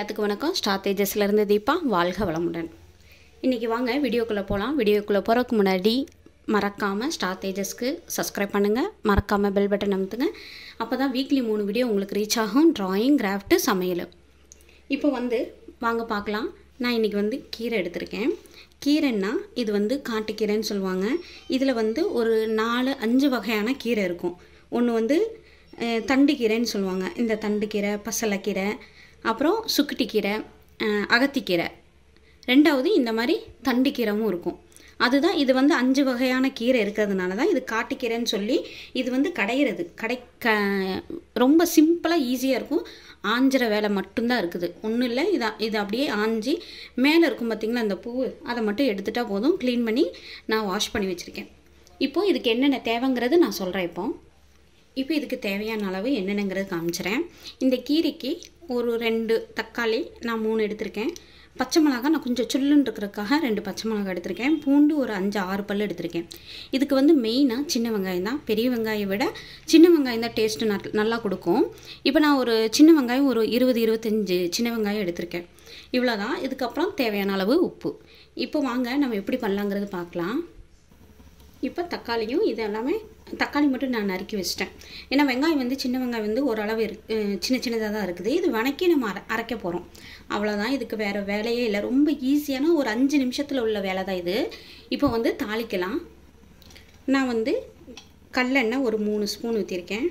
எல்லாத்துக்கும் வணக்கம் ஸ்டார் தேஜஸ்லேருந்து தீபா வாழ்க வளமுடன் இன்றைக்கி வாங்க வீடியோக்குள்ளே போகலாம் வீடியோக்குள்ளே போகிறதுக்கு முன்னாடி மறக்காமல் ஸ்டார் தேஜஸ்க்கு சப்ஸ்கிரைப் பண்ணுங்கள் மறக்காமல் பெல் பட்டன் அமுத்துங்க அப்போ தான் வீக்லி மூணு வீடியோ உங்களுக்கு ரீச் ஆகும் ட்ராயிங் கிராஃப்ட்டு சமையல் இப்போ வந்து வாங்க பார்க்கலாம் நான் இன்றைக்கி வந்து கீரை எடுத்திருக்கேன் கீரைன்னா இது வந்து காட்டுக்கீரைன்னு சொல்லுவாங்க இதில் வந்து ஒரு நாலு அஞ்சு வகையான கீரை இருக்கும் ஒன்று வந்து அஹ், தண்டுக்கீரைன்னு சொல்லுவாங்க இந்த தண்டுக்கீரை பசலைக்கீரை அப்புறம் சுக்குட்டிக்கீரை அஹ், அகத்திக்கீரை ரெண்டாவது இந்த மாதிரி தண்டுக்கீரைவும் இருக்கும் அதுதான் இது வந்து அஞ்சு வகையான கீரை இருக்கிறதுனால தான் இது காட்டுக்கீரைன்னு சொல்லி இது வந்து கடையிறது கடை க ரொம்ப சிம்பிளாக ஈஸியாக இருக்கும் ஆஞ்சிற வேலை மட்டும்தான் இருக்குது ஒன்றும் இல்லை இதை இது அப்படியே ஆஞ்சி மேலே இருக்கும் பார்த்திங்களா அந்த பூ அதை மட்டும் எடுத்துட்டா போதும் க்ளீன் பண்ணி நான் வாஷ் பண்ணி வச்சுருக்கேன் இப்போது இதுக்கு என்னென்ன தேவைங்கிறது நான் சொல்கிறேன் இப்போ இப்போ இதுக்கு தேவையான அளவு என்னென்னங்கிறது காமிச்சிறேன் இந்த கீரைக்கு ஒரு ரெண்டு தக்காளி நான் மூணு எடுத்திருக்கேன் பச்சை மிளகா நான் கொஞ்சம் சுல்லுன்னு இருக்கிறதுக்காக ரெண்டு பச்சை மிளகா எடுத்திருக்கேன் பூண்டு ஒரு அஞ்சு ஆறு பல் எடுத்திருக்கேன் இதுக்கு வந்து மெயினாக சின்ன வெங்காயம் தான் பெரிய வெங்காயம் விட சின்ன வெங்காயம் தான் டேஸ்ட்டு நல்லா கொடுக்கும் இப்போ நான் ஒரு சின்ன வெங்காயம் ஒரு இருபது இருபத்தஞ்சு சின்ன வெங்காயம் எடுத்திருக்கேன் இவ்வளோதான் இதுக்கப்புறம் தேவையான அளவு உப்பு இப்போ வாங்க நம்ம எப்படி பண்ணலாங்கிறது பார்க்கலாம் இப்போ தக்காளியும் இது எல்லாமே தக்காளி மட்டும் நான் நறுக்கி வச்சிட்டேன் ஏன்னா வெங்காயம் வந்து சின்ன வெங்காயம் வந்து ஓரளவு இரு அஹ் சின்ன சின்னதாக தான் இருக்குது இது வணக்கி நம்ம அரை அரைக்க போகிறோம் அவ்வளோதான் இதுக்கு வேறு வேலையே இல்லை ரொம்ப ஈஸியான ஒரு அஞ்சு நிமிஷத்தில் உள்ள வேலை தான் இது இப்போ வந்து தாளிக்கலாம் நான் வந்து கல்லெண்ணெய் ஒரு மூணு ஸ்பூன் ஊற்றிருக்கேன்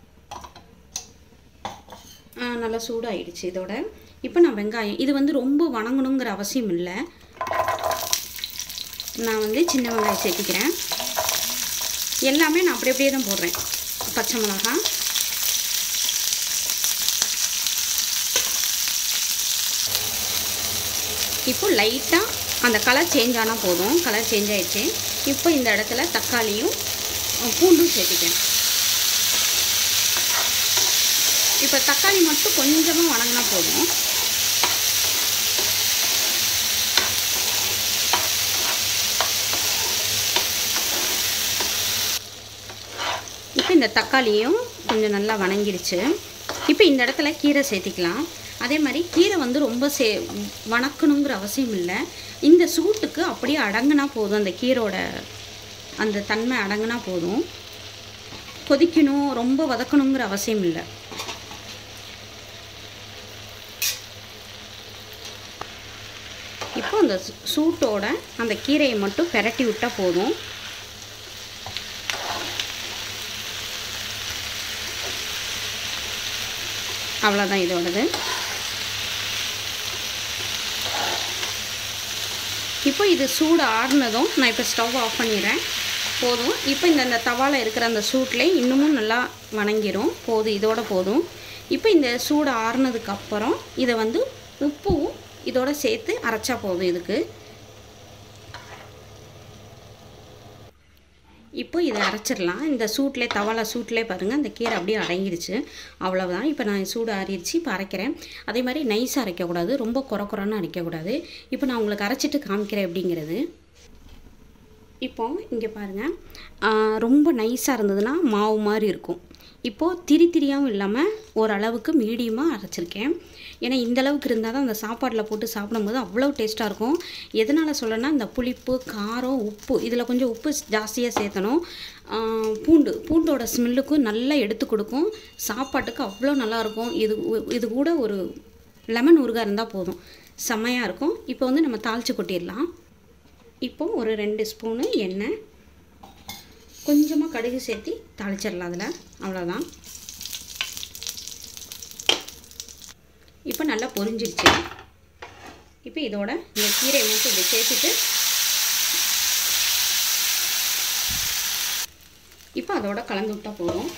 நல்லா சூடாயிடுச்சு இதோட இப்போ நான் வெங்காயம் இது வந்து ரொம்ப வணங்கணுங்கிற அவசியம் இல்லை நான் வந்து சின்ன வெங்காயம் சேர்த்திக்கிறேன் எல்லாமே நான் அப்படி அப்படியே தான் போடுறேன் பச்சை மிளகாய் இப்போ லைட்டாக அந்த கலர் சேஞ்ச் ஆனால் போதும் கலர் சேஞ்ச் ஆயிடுச்சு இப்போ இந்த இடத்துல தக்காளியும் அஹ், பூண்டும் சேர்த்திக்கிறேன் இப்போ தக்காளி மட்டும் கொஞ்சமாக வணங்கினா போதும் இப்போ இந்த தக்காளியும் கொஞ்சம் நல்லா வணங்கிடுச்சு இப்போ இந்த இடத்துல கீரை சேர்த்திக்கலாம் அதே மாதிரி கீரை வந்து ரொம்ப சே வணக்கணுங்கிற அவசியம் இல்லை இந்த சூட்டுக்கு அப்படியே அடங்குனா போதும் அந்த கீரோட அந்த தன்மை அடங்குனா போதும் கொதிக்கணும் ரொம்ப வதக்கணுங்கிற அவசியம் இல்லை இப்போ அந்த சூ- சூட்டோட அந்த கீரையை மட்டும் பெரட்டி விட்டால் போதும் அவ்வளோதான் இதோடது இப்போ இது சூடு ஆறுனதும் நான் இப்போ ஸ்டவ் ஆஃப் பண்ணிடுறேன் போதும் இப்போ இந்த இந்த தவாவில் இருக்கிற அந்த சூட்டில் இன்னமும் நல்லா வணங்கிரும் போதும் இதோட போதும் இப்போ இந்த சூடு ஆறுனதுக்கு அப்புறம் இதை வந்து உப்பும் இதோட சேர்த்து அரைச்சா போதும் இதுக்கு இப்போ இதை அரைச்சிடலாம் இந்த சூட்லேயே தவால சூட்லேயே பாருங்கள் அந்த கீரை அப்படியே அடங்கிடுச்சு அவ்வளவுதான் இப்போ நான் சூடு ஆறிடுச்சு இப்போ அரைக்கிறேன் அதே மாதிரி நைஸாக அரைக்கக்கூடாது ரொம்ப குறை குறைன்னு அரைக்கக்கூடாது இப்போ நான் உங்களுக்கு அரைச்சிட்டு காமிக்கிறேன் எப்படிங்கிறது இப்போ இங்கே பாருங்கள் ஆஹ், ரொம்ப நைஸாக இருந்ததுன்னா மாவு மாதிரி இருக்கும் இப்போது திரி திரியாகவும் இல்லாமல் ஓரளவுக்கு மீடியமாக அரைச்சிருக்கேன் ஏன்னா இந்த அளவுக்கு இருந்தால் தான் அந்த சாப்பாட்டில் போட்டு சாப்பிடும்போது அவ்வளோ டேஸ்ட்டாக இருக்கும் எதனால் சொல்லனா இந்த புளிப்பு காரம் உப்பு இதில் கொஞ்சம் உப்பு ஜாஸ்தியாக சேர்த்தணும் ஆஹ், பூண்டு பூண்டோட ஸ்மெல்லுக்கும் நல்லா எடுத்து கொடுக்கும் சாப்பாட்டுக்கு அவ்வளோ நல்லாயிருக்கும் இது இது கூட ஒரு லெமன் ஊறுகாய் இருந்தால் போதும் செம்மையாக இருக்கும் இப்போ வந்து நம்ம தாளித்து கொட்டிடலாம் இப்போ ஒரு ரெண்டு ஸ்பூனு எண்ணெய் கொஞ்சமாக கடுகு சேர்த்து தாளிச்சிடலாம் அதில் அவ்வளோதான் இப்போ நல்லா பொரிஞ்சிடுச்சு இப்போ இதோட இந்த கீரையை மட்டும் இப்படி சேர்த்துட்டு இப்போ அதோட கலந்து விட்டா போதும்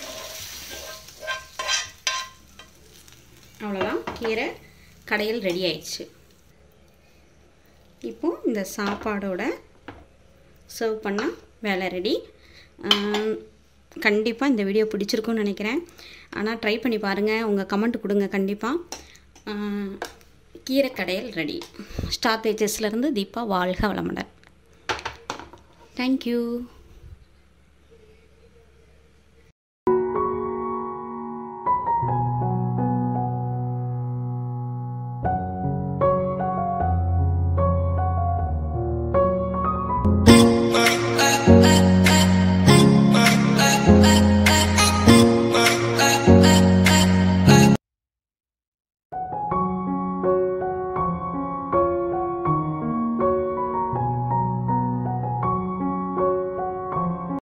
அவ்வளோதான் கீரை கடையில் ரெடி ஆயிடுச்சு இப்போ இந்த சாப்பாடோட சர்வ் பண்ணால் வேலை ரெடி கண்டிப்பாக இந்த வீடியோ பிடிச்சிருக்குன்னு நினைக்கிறேன் ஆனால் ட்ரை பண்ணி பாருங்கள் உங்கள் கமெண்ட் கொடுங்க கண்டிப்பாக கீரை கடையல் ரெடி ஸ்டார் தேஜஸ்லேருந்து தீபா வாழ்க வளமுடன் தேங்க்யூ